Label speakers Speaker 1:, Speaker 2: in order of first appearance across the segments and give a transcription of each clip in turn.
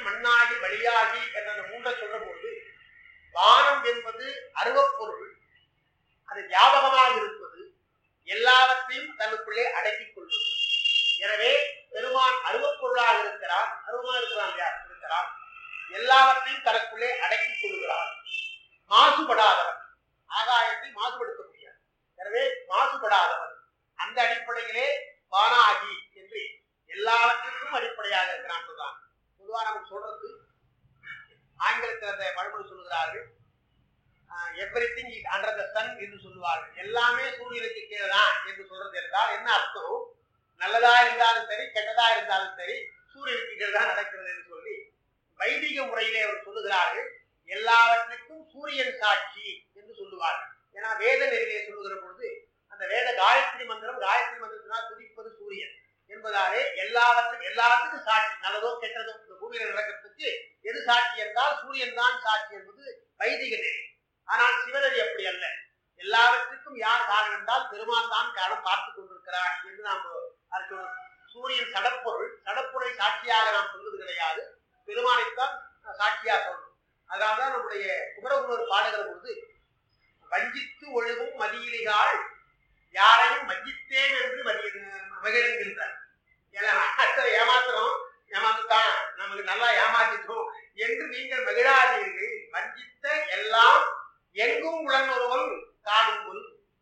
Speaker 1: மண்ணாகி வழியாகி என்ற அந்த மூன்றை சொல்ற பொழுது வானம் என்பது அருவப்பொருள் அது ஞாபகமாக இருப்பது எல்லாவற்றையும் தனக்குள்ளே அடக்கிக் கொள்வது எனவே பெருமான் அருவப்பொருளாக இருக்கிறான் அருவமாக இருக்கிறான் இல்லையா இருக்கிறான் எல்லாவற்றையும் தனக்குள்ளே அடக்கிக் கொள்கிறான் மாசுபடாதவன் ஆகாயத்தை மாசுபடுத்த முடியாது எனவே மாசுபடாதவன் அந்த அடிப்படையிலே வானாகி என்று எல்லாவற்றிற்கும் அடிப்படையாக இருக்கிறான் சொல்றான் பொதுவா நமக்கு சொல்றது ஆங்கிலத்தில் அந்த பழமொழி சொல்லுகிறார்கள் everything is under the sun என்று சொல்லுவார்கள் எல்லாமே சூரியனுக்கு கீழே தான் என்று சொல்றது என்றால் என்ன அர்த்தம் நல்லதா இருந்தாலும் சரி கெட்டதா இருந்தாலும் சரி சூரியனுக்கு கீழே தான் நடக்கிறது என்று சொல்லி வைதிக முறையிலே அவர் சொல்லுகிறார்கள் எல்லாவற்றுக்கும் சூரியன் சாட்சி என்று சொல்லுவார்கள் ஏன்னா வேத நெறியிலே சொல்லுகிற பொழுது அந்த வேத காயத்ரி மந்திரம் காயத்ரி மந்திரத்தினால் துதிப்பது சூரியன் என்பதாலே எல்லாவற்றுக்கும் எல்லாத்துக்கும் சாட்சி நல்லதோ கெட்டதோ இந்த பூமியில நடக்கிறதுக்கு எது சாட்சி என்றால் சூரியன் தான் சாட்சி என்பது வைதிக நெறி ஆனால் சிவநெறி அப்படி அல்ல எல்லாவற்றுக்கும் யார் காரணம் என்றால் பெருமான் தான் காரணம் பார்த்து கொண்டிருக்கிறார் என்று நாம் அது சொல்றோம். சூரியன் சடப்பொருள் சடப்பொருளை சாட்சியாக நாம் சொல்வது கிடையாது பெருமானைத்தான் சாட்சியாக சொல்றோம் அதனால்தான் நம்முடைய குமரகுருவர் பாடுகிற பொழுது வஞ்சித்து ஒழுகும் மதியிலிகால் யாரையும் வஞ்சித்தேன் என்று மதி மகிழ்கின்றார் ஏன்னா அடுத்த ஏமாத்துறோம் ஏமாத்துத்தான் நமக்கு நல்லா ஏமாத்திட்டோம் என்று நீங்கள் மகிழாதீர்கள் வஞ்சித்த எல்லாம் எங்கும் உடன் ஒருவன் காணுங்குள்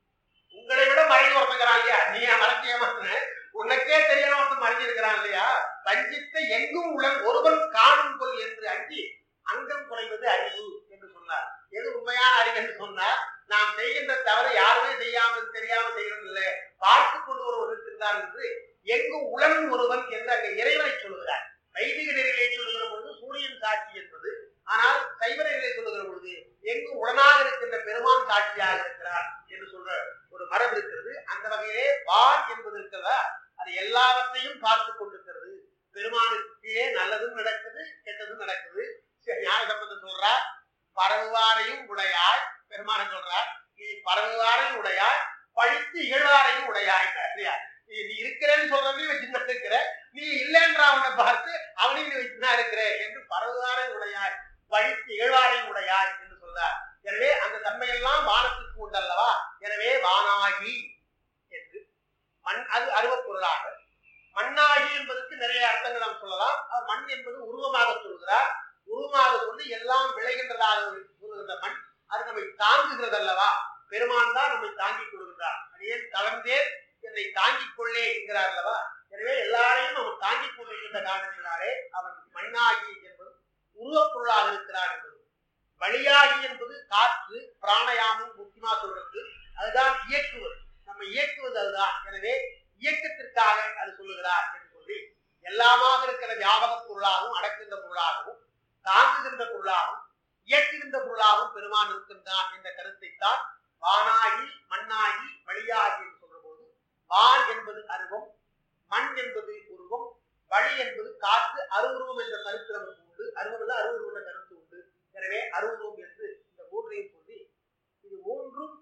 Speaker 1: உங்களை விட மறைந்து ஒருத்தங்கிறான் இல்லையா நீ மறைஞ்சு ஏமாத்துன உனக்கே தெரியணும் ஒருத்தன் மறைஞ்சிருக்கிறான் இல்லையா வஞ்சித்த எங்கும் உடன் ஒருவன் காணுங்குள் என்று அஞ்சி அங்கம் குறைவது அறிவு என்று சொன்னார் எது உண்மையான அறிவு என்று சொன்னார் நாம் செய்கின்ற தவறு யாருமே செய்யாமல் தெரியாமல் செய்கிறது இல்லை பார்த்து கொண்டு ஒருவர் இருக்கின்றார் என்று எங்கும் உளன் ஒருவன் என்று அங்கே இறைவனை சொல்லுகிறார் வைதிக நெறிகளை சொல்லுகிற பொழுது சூரியன் சாட்சி என்பது ஆனால் சைவ நெறிகளை சொல்லுகிற பொழுது எங்கும் உடனாக இருக்கின்ற பெருமான் சாட்சியாக இருக்கிறார் என்று சொல்ற ஒரு மரபு இருக்கிறது அந்த வகையிலே வான் என்பது இருக்கிறதா அது எல்லாவற்றையும் பார்த்து கொண்டிருக்கிறது பெருமானுக்கே நல்லதும் நடக்குது கெட்டதும் நடக்குது ஞான சம்பந்தம் சொல்றார் பரவுவாரையும் உடையாய் பெருமான சொல்றார் நீ பரவுவாரையும் உடையாய் பழித்து இகழ்வாரையும் உடையாய் இல்லையா நீ நீ இருக்கிறேன்னு சொல்றதையும் வச்சுதான் இருக்கிற நீ இல்லைன்ற அவனை பார்த்து அவனையும் நீ வச்சுதான் இருக்கிற என்று பரவுவாரை உடையாய் பழித்து இகழ்வாரையும் உடையாய் என்று சொல்றார் எனவே அந்த தன்மையெல்லாம் வானத்துக்கு உண்டல்லவா எனவே வானாகி என்று மண் அது அருவப்பொருளாக மண்ணாகி என்பதற்கு நிறைய அர்த்தங்கள் நாம் சொல்லலாம் அவர் மண் என்பது உருவமாக சொல்கிறார் உருவமாக சொல்லி எல்லாம் விளைகின்றதாக சொல்லுகின்ற மண் அது நம்மை தாங்குகிறது அல்லவா பெருமான் தான் நம்மை தாங்கிக் கொள்கின்றார் அடியேன் தளர்ந்தேன் என்னை தாங்கிக் கொள்ளே என்கிறார் அல்லவா எனவே எல்லாரையும் அவன் தாங்கிக் கொண்டிருக்கின்ற காரணத்தினாலே அவன் மண்ணாகி என்பது உருவப்பொருளாக இருக்கிறார் என்பது வழியாகி என்பது காற்று பிராணயாமம் முக்கியமா சொல்றது அதுதான் இயக்குவது நம்ம இயக்குவது அதுதான் எனவே இயக்கத்திற்காக அது சொல்லுகிறார் என்று சொல்லி எல்லாமாக இருக்கிற ஞாபக பொருளாகவும் அடக்குகின்ற பொருளாகவும் தாங்குகின்ற பொருளாகவும் இயக்குகின்ற பொருளாகவும் பெருமான் இருக்கின்றான் என்ற கருத்தைத்தான் வானாகி மண்ணாகி வழியாகி என்று சொல்ற போது வான் என்பது அருவம் மண் என்பது உருவம் வழி என்பது காற்று அருவுருவம் என்ற கருத்து நமக்கு உண்டு அருவம் அருவுருவம் என்ற கருத்து உண்டு எனவே அருவுருவம் என்று இந்த மூன்றையும் சொல்லி இது மூன்றும்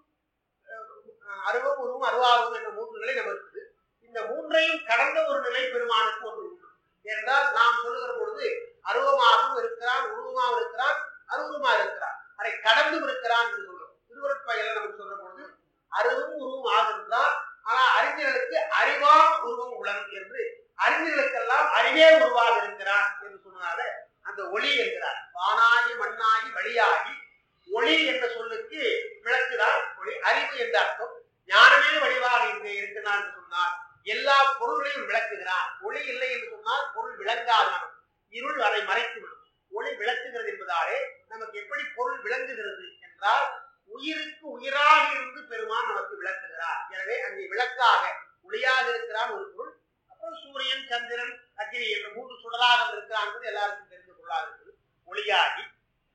Speaker 1: அஹ், அருவம் உருவம் அருவாருவம் என்ற மூன்று நிலை நமக்கு இருக்குது இந்த மூன்றையும் கடந்த ஒரு நிலை பெருமானுக்கு ஒன்று உண்டு என்றால் நாம் சொல்லுகிற பொழுது அருவமாகவும் இருக்கிறான் உருவமாகவும் இருக்கிறான் அருவமா இருக்கிறான் அதை கடந்தும் இருக்கிறான் என்று சொல்றோம் திருவருட்பயல நமக்கு சொல்ற பொழுது அருவும் உருவம் ஆகின்றான் ஆனா அறிஞர்களுக்கு அறிவா உருவம் உளன் என்று அறிஞர்களுக்கெல்லாம் அறிவே உருவாக இருக்கிறான் என்று சொன்னால அந்த ஒளி என்கிறார் வானாகி மண்ணாகி வழியாகி ஒளி என்ற சொல்லுக்கு விளக்குதான் ஒளி அறிவு என்ற அர்த்தம் ஞானமே வடிவாக இங்கே இருக்கிறான் என்று சொன்னால் எல்லா பொருள்களையும் விளக்குகிறான் ஒளி இல்லை என்று சொன்னால் பொருள் விளங்காது நமக்கு இருள் அதை மறைத்துவிடும் ஒளி விளக்குகிறது என்பதாலே நமக்கு எப்படி பொருள் விளங்குகிறது என்றால் உயிருக்கு உயிராக இருந்து பெருமான் நமக்கு விளக்குகிறார் எனவே அங்கே விளக்காக ஒளியாக இருக்கிறான் ஒரு பொருள் அப்புறம் சூரியன் சந்திரன் அக்னி என்ற மூன்று சுடராக இருக்கிறான் என்பது எல்லாருக்கும் தெரிந்த பொருளாக இருக்குது ஒளியாகி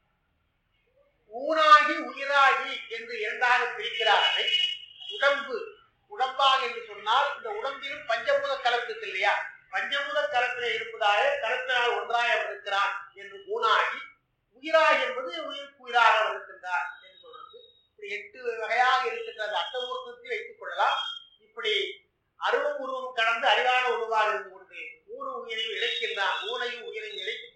Speaker 1: ஊனாகி உயிராகி என்று இரண்டாக பிரிக்கிறார்கள் உடம்பு உடம்பாக என்று சொன்னால் இந்த உடம்பிலும் பஞ்சபூத கலப்பு இருக்கு இல்லையா பஞ்சபூத கலப்பிலே இருப்பதாக கலப்பினால் ஒன்றாய் அவர் இருக்கிறான் என்று ஊனாகி உயிராகி என்பது உயிருக்கு உயிராக அவர் இருக்கின்றார் என்று சொல்றது இப்படி எட்டு வகையாக இருக்கின்ற அந்த அட்டமூர்த்தத்தை வைத்துக் கொள்ளலாம் இப்படி அருவம் உருவம் கடந்து அறிவான உருவாக இருந்து கொண்டு ஊன உயிரையும் இழைக்கின்றான் ஊனையும் உயிரையும் இழைத்து